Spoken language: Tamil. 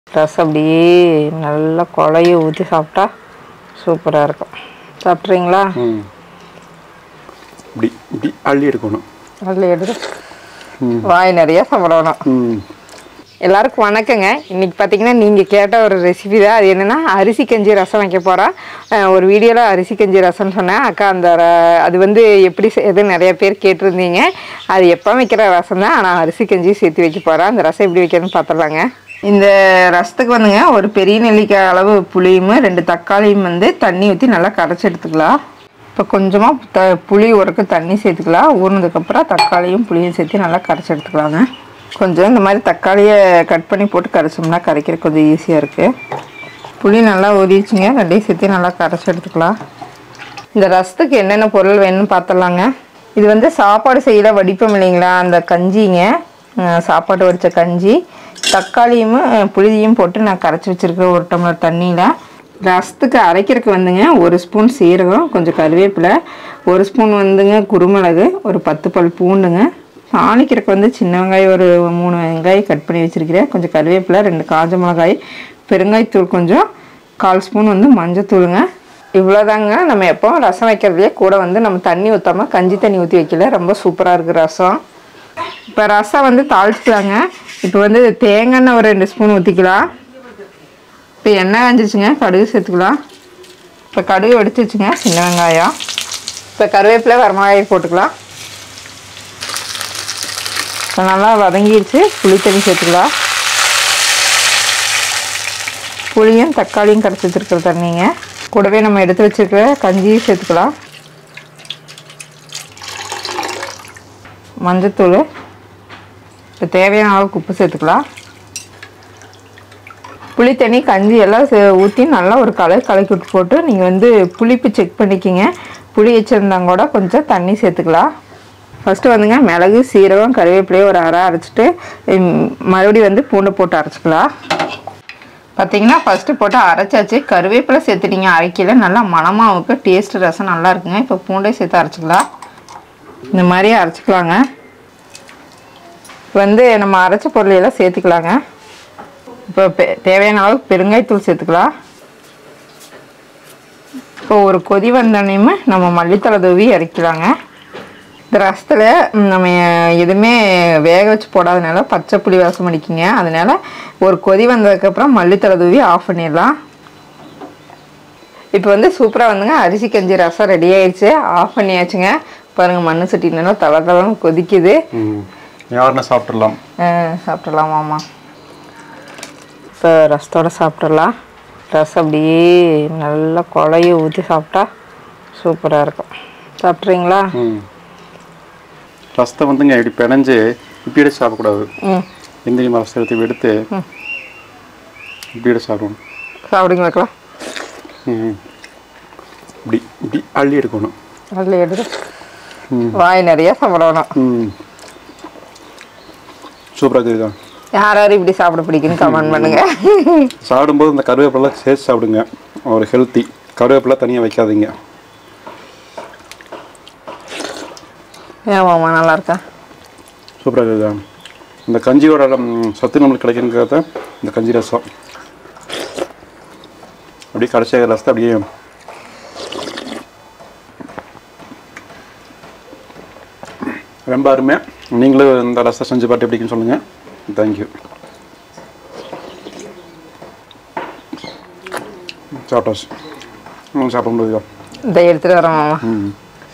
ரசம் அப்படியே நல்லா குழைய ஊற்றி சாப்பிட்டா சூப்பராக இருக்கும் சாப்பிட்றீங்களா ம் இப்படி இப்படி அள்ளி எடுக்கணும் அதில் எடுத்து வாய் நிறைய சாப்பிடணும் ம் எல்லாருக்கும் வணக்கங்க இன்னைக்கு பார்த்தீங்கன்னா நீங்கள் கேட்ட ஒரு ரெசிபி தான் அது என்னென்னா அரிசி கஞ்சி ரசம் வைக்க போகிறேன் ஒரு வீடியோவில் அரிசி கஞ்சி ரசம்னு சொன்னேன் அக்கா அந்த ர- அது வந்து எப்படி செய்யுதுன்னு நிறைய பேர் கேட்டிருந்தீங்க அது எப்போ வைக்கிற ரசம் தான் ஆனால் அரிசி கஞ்சி சேர்த்து வைக்க போகிறேன் அந்த ரசம் எப்படி வைக்கிறதுன்னு பார்த்துடலாங்க இந்த ரசத்துக்கு வந்துங்க ஒரு பெரிய நெல்லிக்காய் அளவு புளியும் ரெண்டு தக்காளியும் வந்து தண்ணி ஊற்றி நல்லா கரைச்சி எடுத்துக்கலாம் இப்போ கொஞ்சமாக த புளி உரக்கு தண்ணி சேர்த்துக்கலாம் ஊறினதுக்கப்புறம் தக்காளியும் புளியும் சேர்த்து நல்லா கரைச்சி எடுத்துக்கலாங்க கொஞ்சம் இந்த மாதிரி தக்காளியை கட் பண்ணி போட்டு கரைச்சோம்னா கரைக்கிற கொஞ்சம் ஈஸியாக இருக்குது புளி நல்லா ஊறிடுச்சுங்க ரெண்டையும் சேர்த்து நல்லா கரைச்சி எடுத்துக்கலாம் இந்த ரசத்துக்கு என்னென்ன பொருள் வேணும்னு பார்த்துடலாங்க இது வந்து சாப்பாடு செய்யல வடிப்போம் இல்லைங்களா அந்த கஞ்சிங்க அஹ் சாப்பாடு வடித்த கஞ்சி தக்காளியும் அஹ் புளியும் போட்டு நான் கரைச்சி வச்சுருக்கேன் ஒரு டம்ளர் தண்ணியில் ரசத்துக்கு அரைக்கிறதுக்கு வந்துங்க ஒரு ஸ்பூன் சீரகம் கொஞ்சம் கருவேப்பிலை ஒரு ஸ்பூன் வந்துங்க குருமிளகு ஒரு பத்து பல் பூண்டுங்க தாளிக்கிறதுக்கு வந்து சின்ன வெங்காயம் ஒரு மூணு வெங்காயம் கட் பண்ணி வச்சுருக்கிறேன் கொஞ்சம் கருவேப்பிலை ரெண்டு காஞ்ச மிளகாய் பெருங்காயத்தூள் கொஞ்சம் கால் ஸ்பூன் வந்து மஞ்சத்தூளுங்க இவ்வளோதாங்க நம்ம எப்போ ரசம் வைக்கிறதுலே கூட வந்து நம்ம தண்ணி ஊற்றாம கஞ்சி தண்ணி ஊற்றி வைக்கல ரொம்ப சூப்பராக இருக்குது ரசம் இப்போ ரசம் வந்து தாளிச்சிக்கலாங்க இப்போ வந்து தேங்காய் எண்ணெய் ஒரு ரெண்டு ஸ்பூன் ஊற்றிக்கலாம் இப்போ எண்ணெய் காஞ்சிருச்சுங்க கடுகு சேர்த்துக்கலாம் இப்போ கடுகு வெடிச்சிருச்சுங்க சின்ன வெங்காயம் இப்போ கருவேப்பிலை வரமிளகாய் போட்டுக்கலாம் இப்போ நல்லா வதங்கிடுச்சு புளி தண்ணி சேர்த்துக்கலாம் புளியும் தக்காளியும் கரைச்சி வச்சிருக்கிற தண்ணிங்க கூடவே நம்ம எடுத்து வச்சிருக்கிற கஞ்சியும் சேர்த்துக்கலாம் மஞ்சத்தூள் இப்போ தேவையான அளவுக்கு உப்பு சேர்த்துக்கலாம் புளி தண்ணி கஞ்சி எல்லாம் சே- ஊற்றி நல்லா ஒரு கலர் கலக்கி விட்டு போட்டு நீங்கள் வந்து புளிப்பு செக் பண்ணிக்கிங்க புளி வச்சுருந்தாங்க கூட கொஞ்சம் தண்ணி சேர்த்துக்கலாம் ஃபஸ்ட்டு வந்துங்க மிளகு சீரகம் கருவேப்பிலையை ஒரு அரை அரைச்சிட்டு ம், மறுபடியும் வந்து பூண்டை போட்டு அரைச்சிக்கலாம் பார்த்தீங்கன்னா ஃபஸ்ட்டு போட்டு அரைச்சாச்சு கருவேப்பிலை சேர்த்துட்டீங்க அரைக்கல நல்லா மணமாவுக்கு டேஸ்ட் ரசம் நல்லா இருக்குங்க இப்போ பூண்டை சேர்த்து அரைச்சிக்கலாம் இந்த மாதிரி அரைச்சிக்கலாங்க வந்து நம்ம அரைச்ச பொருளை எல்லாம் சேர்த்துக்கலாங்க இப்போ பெ- தேவையான அளவுக்கு பெருங்காயத்தூள் சேர்த்துக்கலாம் இப்போ ஒரு கொதி வந்தோடனேயுமே நம்ம மல்லித்தலை தூவி இறக்கலாங்க இந்த ரசத்தில் ம், நம்ம எதுவுமே வேக வச்சு போடாதனால பச்சை புளி வாசம் அடிக்குங்க அதனால ஒரு கொதி வந்ததுக்கப்புறம் மல்லித்தலை தூவி ஆஃப் பண்ணிடலாம் இப்போ வந்து சூப்பராக வந்துங்க அரிசி கஞ்சி ரசம் ரெடி ஆயிடுச்சு ஆஃப் பண்ணியாச்சுங்க பாருங்கள் மண்ணு சட்டி நல்லா தலை தலைன்னு கொதிக்குது ம் யாருன்னா சாப்பிட்றலாம் ஆ, சாப்பிட்றலாமாம்மா இப்போ ரசத்தோட சாப்பிட்றலாம் ரசம் அப்படியே நல்லா குழைய ஊற்றி சாப்பிட்டா சூப்பராக இருக்கும் சாப்பிட்றீங்களா ம் ரசத்தை வந்துங்க இப்படி பிணைஞ்சு இப்படி எடுத்து சாப்பிடக்கூடாது ம் எந்திரி ரசத்தை எடுத்து எடுத்து இப்படி எடுத்து சாப்பிடணும் சாப்பிடுங்க வைக்கலாம் ம் இப்படி இப்படி அள்ளி எடுக்கணும் அதில் எடுத்து ம். வாய் நிறைய சாப்பிடணும் ம் சூப்பராக இருக்குதா யார் யார் இப்படி சாப்பிட பிடிக்குன்னு கமெண்ட் பண்ணுங்க சாப்பிடும்போது இந்த கருவேப்பிலை சேர்த்து சாப்பிடுங்க ஒரு ஹெல்த்தி கருவேப்பிலை தனியாக வைக்காதீங்க ஏமாம்மா நல்லா இருக்கா சூப்பராக இருக்குதா இந்த கஞ்சியோட ம், சத்து நம்மளுக்கு கிடைக்குங்கிறத இந்த கஞ்சி ரசம் அப்படியே கடைசியாக ரசத்தை அப்படியே ரொம்ப அருமை நீங்களும் இந்த ரசத்தை செஞ்சு பார்த்து எப்படின்னு சொல்லுங்கள் தேங்க்யூ சாப்பிட்டாச்சு ம் சாப்பிட முடியுதா இதை எடுத்துகிட்டு வரேன் மாமா ம்